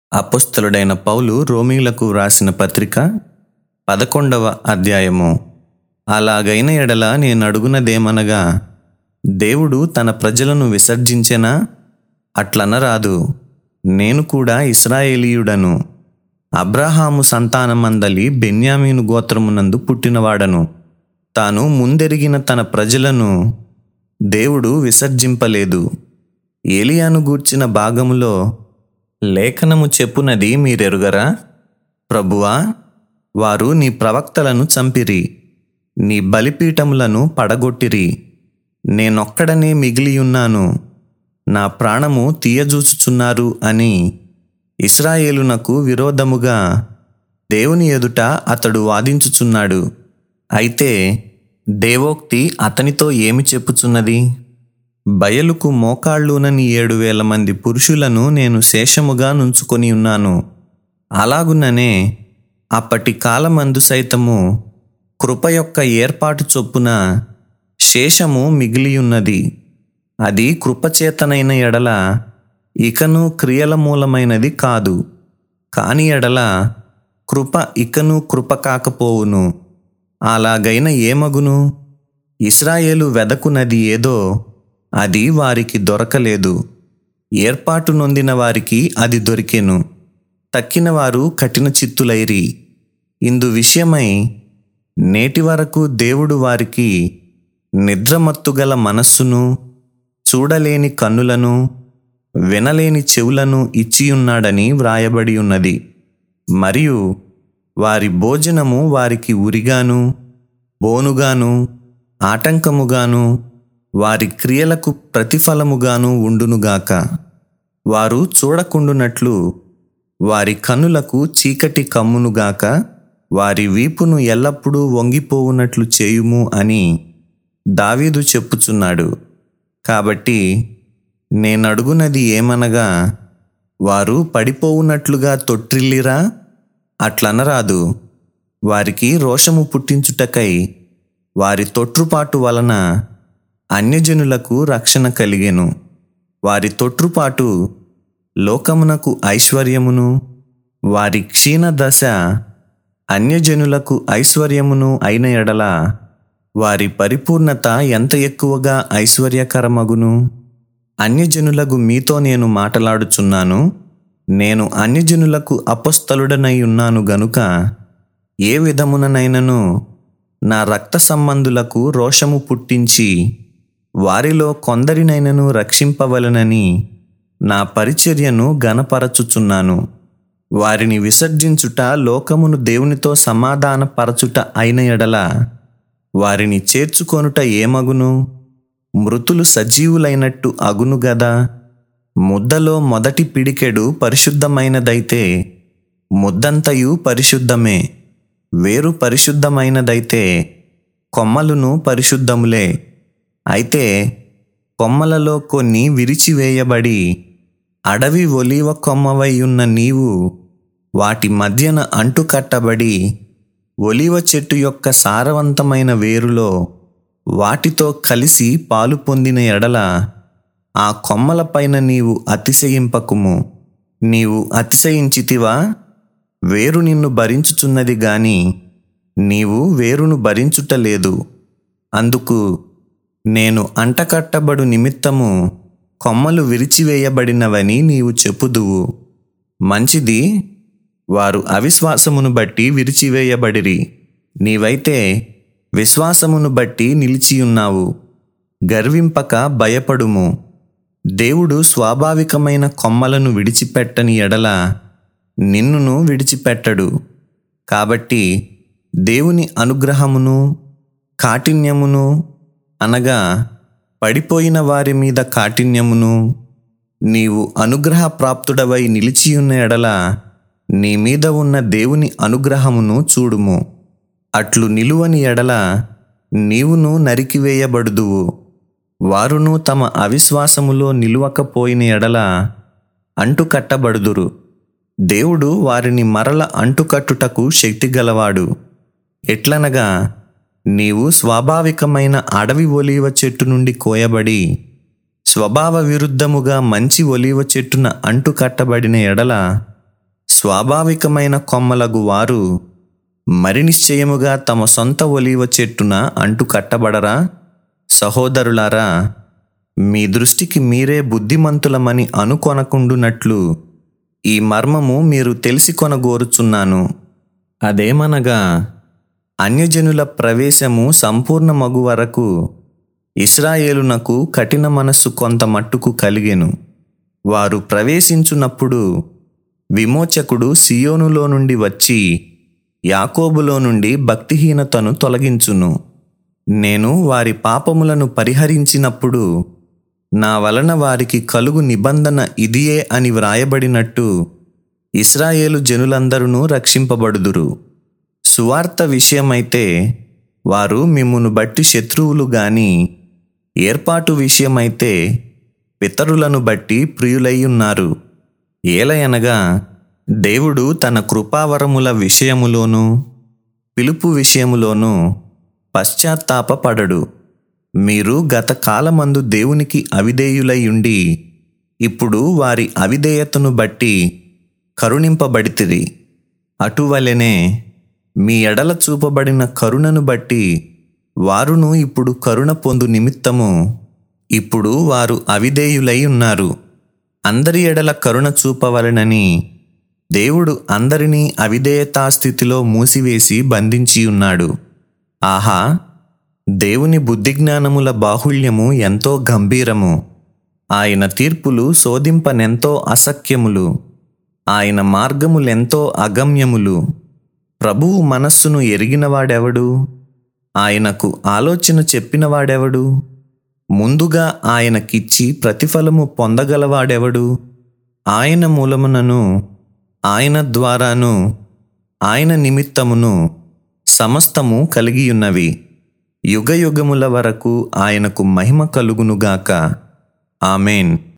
అపోస్తలుడైన పౌలు రోమీలకు వ్రాసిన పత్రిక పదకొండవ అధ్యాయము అలాగైన ఎడల నేను అడుగునదేమనగా దేవుడు తన ప్రజలను విసర్జించెనా అట్లనరాదు నేను కూడా ఇస్రాయేలీయుడను అబ్రహాము సంతానమందలి బెన్యామీను గోత్రమునందు పుట్టినవాడను తాను ముందెరిగిన తన ప్రజలను దేవుడు విసర్జింపలేదు ఏలియాను గూర్చిన భాగములో లేఖనము చెప్పునది మీరెరుగరా ప్రభువా వారు నీ ప్రవక్తలను చంపిరి నీ బలిపీఠములను పడగొట్టిరి నేనొక్కడనే మిగిలియున్నాను నా ప్రాణము తీయజూచుచున్నారు అని ఇస్రాయేలునకు విరోధముగా దేవుని ఎదుట అతడు వాదించుచున్నాడు అయితే దేవోక్తి అతనితో ఏమి చెప్పుచున్నది బయలుకు మోకాళ్ళునని ఏడు వేల మంది పురుషులను నేను శేషముగా నుంచుకొని ఉన్నాను అలాగుననే అప్పటి కాలమందు సైతము కృప యొక్క ఏర్పాటు చొప్పున శేషము మిగిలియున్నది అది కృపచేతనైన ఎడల ఇకను క్రియల మూలమైనది కాదు కాని ఎడల కృప ఇకను కృప కాకపోవును అలాగైన ఏమగును ఇస్రాయేలు వెదకునది ఏదో అది వారికి దొరకలేదు ఏర్పాటు నొందిన వారికి అది దొరికెను తక్కిన వారు కఠిన చిత్తులైరి ఇందు విషయమై నేటి వరకు దేవుడు వారికి నిద్రమత్తుగల మనస్సును చూడలేని కన్నులను వినలేని చెవులను ఇచ్చియున్నాడని వ్రాయబడి ఉన్నది మరియు వారి భోజనము వారికి ఉరిగాను బోనుగాను ఆటంకముగాను వారి క్రియలకు ప్రతిఫలముగాను ఉండునుగాక వారు చూడకుండునట్లు వారి కన్నులకు చీకటి కమ్మునుగాక వారి వీపును ఎల్లప్పుడూ వంగిపోవునట్లు చేయుము అని దావీదు చెప్పుచున్నాడు కాబట్టి నేనడుగునది ఏమనగా వారు పడిపోవునట్లుగా తొట్టిల్లిరా అట్లనరాదు వారికి రోషము పుట్టించుటకై వారి తొట్రుపాటు వలన అన్యజనులకు రక్షణ కలిగెను వారి తొట్రుపాటు లోకమునకు ఐశ్వర్యమును వారి క్షీణ దశ అన్యజనులకు ఐశ్వర్యమును అయిన ఎడల వారి పరిపూర్ణత ఎంత ఎక్కువగా ఐశ్వర్యకరమగును అన్యజనులకు మీతో నేను మాటలాడుచున్నాను నేను అన్యజనులకు అపస్థలుడనై ఉన్నాను గనుక ఏ విధముననైనను నా రక్త సంబంధులకు రోషము పుట్టించి వారిలో కొందరినైనను రక్షింపవలనని నా పరిచర్యను గనపరచుచున్నాను వారిని విసర్జించుట లోకమును దేవునితో సమాధానపరచుట అయిన ఎడల వారిని చేర్చుకొనుట ఏమగును మృతులు సజీవులైనట్టు అగును గదా ముద్దలో మొదటి పిడికెడు పరిశుద్ధమైనదైతే ముద్దంతయు పరిశుద్ధమే వేరు పరిశుద్ధమైనదైతే కొమ్మలును పరిశుద్ధములే అయితే కొమ్మలలో కొన్ని విరిచివేయబడి అడవి ఒలీవ కొమ్మవై ఉన్న నీవు వాటి మధ్యన అంటుకట్టబడి ఒలీవ చెట్టు యొక్క సారవంతమైన వేరులో వాటితో కలిసి పాలు పొందిన ఎడల ఆ కొమ్మలపైన నీవు అతిశయింపకుము నీవు అతిశయించితివా వేరు నిన్ను భరించుచున్నది గాని నీవు వేరును భరించుటలేదు అందుకు నేను అంటకట్టబడు నిమిత్తము కొమ్మలు విరిచివేయబడినవని నీవు చెప్పుదువు మంచిది వారు అవిశ్వాసమును బట్టి విరిచివేయబడిరి నీవైతే విశ్వాసమును బట్టి నిలిచియున్నావు గర్వింపక భయపడుము దేవుడు స్వాభావికమైన కొమ్మలను విడిచిపెట్టని ఎడల నిన్నును విడిచిపెట్టడు కాబట్టి దేవుని అనుగ్రహమును కాఠిన్యమును అనగా పడిపోయిన వారి మీద కాఠిన్యమును నీవు అనుగ్రహ ప్రాప్తుడవై నిలిచియున్న ఎడల నీ మీద ఉన్న దేవుని అనుగ్రహమును చూడుము అట్లు నిలువని ఎడల నీవును నరికివేయబడుదువు వారును తమ అవిశ్వాసములో నిలువకపోయిన ఎడల అంటుకట్టబడుదురు దేవుడు వారిని మరల అంటుకట్టుటకు శక్తిగలవాడు ఎట్లనగా నీవు స్వాభావికమైన అడవి ఒలీవ చెట్టు నుండి కోయబడి స్వభావ విరుద్ధముగా మంచి ఒలీవ చెట్టున అంటుకట్టబడిన ఎడల స్వాభావికమైన కొమ్మలగు వారు మరి నిశ్చయముగా తమ సొంత ఒలీవ చెట్టున అంటు కట్టబడరా సహోదరులారా మీ దృష్టికి మీరే బుద్ధిమంతులమని అనుకొనకుండునట్లు ఈ మర్మము మీరు తెలిసి కొనగోరుచున్నాను అదేమనగా అన్యజనుల ప్రవేశము సంపూర్ణమగు వరకు ఇస్రాయేలునకు కఠిన మనస్సు కొంత మట్టుకు కలిగెను వారు ప్రవేశించున్నప్పుడు విమోచకుడు సియోనులో నుండి వచ్చి యాకోబులో నుండి భక్తిహీనతను తొలగించును నేను వారి పాపములను పరిహరించినప్పుడు నా వలన వారికి కలుగు నిబంధన ఇదియే అని వ్రాయబడినట్టు ఇస్రాయేలు జనులందరూ రక్షింపబడుదురు సువార్త విషయమైతే వారు మిమ్మును బట్టి శత్రువులు గాని ఏర్పాటు విషయమైతే పితరులను బట్టి ప్రియులై ఉన్నారు ఏలయనగా దేవుడు తన కృపావరముల విషయములోనూ పిలుపు విషయములోనూ పశ్చాత్తాపపడడు మీరు గత కాలమందు దేవునికి అవిధేయులై ఉండి ఇప్పుడు వారి అవిధేయతను బట్టి కరుణింపబడితిరి అటువలెనే మీ ఎడల చూపబడిన కరుణను బట్టి వారును ఇప్పుడు కరుణ పొందు నిమిత్తము ఇప్పుడు వారు అవిధేయులై ఉన్నారు అందరి ఎడల కరుణ చూపవలనని దేవుడు అందరినీ అవిధేయతాస్థితిలో మూసివేసి బంధించి ఉన్నాడు ఆహా దేవుని బుద్ధిజ్ఞానముల బాహుళ్యము ఎంతో గంభీరము ఆయన తీర్పులు శోధింపనెంతో అసఖ్యములు ఆయన మార్గములెంతో అగమ్యములు ప్రభువు మనస్సును ఎరిగినవాడెవడు ఆయనకు ఆలోచన చెప్పినవాడెవడు ముందుగా ఆయనకిచ్చి ప్రతిఫలము పొందగలవాడెవడు ఆయన మూలమునను ఆయన ద్వారాను ఆయన నిమిత్తమును సమస్తము కలిగియున్నవి యుగయుగముల వరకు ఆయనకు మహిమ కలుగునుగాక ఆమెన్